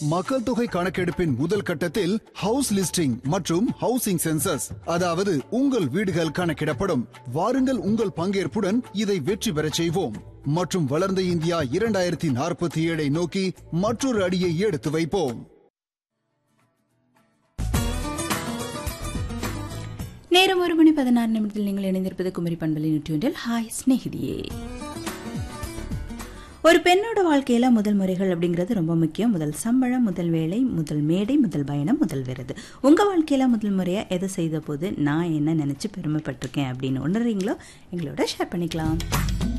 மக்கள் தொகை கணக்கெடுப்பின் முதல் கட்டத்தில் ஹவுஸ் லிஸ்டிங் மற்றும் ஹவுசிங் சென்சஸ் அதாவது உங்கள் வீடுகள் கணக்கிடப்படும் வாருங்கள் உங்கள் பங்கேற்புடன் இதை வெற்றி பெறச் செய்வோம் மற்றும் வளர்ந்த இந்தியா இரண்டாயிரத்தி நாற்பத்தி ஏழை நோக்கி மற்றொரு அடியை எடுத்து வைப்போம் நேரம் ஒரு மணி பதினாறு நிமிடத்தில் நீங்கள் இணைந்திருப்பது குமரி பண்பலி நூற்றி ஹாய் ஸ்நேகிதியே ஒரு பெண்ணோட வாழ்க்கையில முதல் முறைகள் அப்படிங்கிறது ரொம்ப முக்கியம் முதல் சம்பளம் முதல் வேலை முதல் மேடை முதல் பயணம் முதல் விருது உங்க வாழ்க்கையில முதல் முறையா எதை செய்த போது நான் என்ன நினைச்சு பெருமைப்பட்டிருக்கேன் அப்படின்னு உணர்றீங்களோ எங்களோட ஷேர் பண்ணிக்கலாம்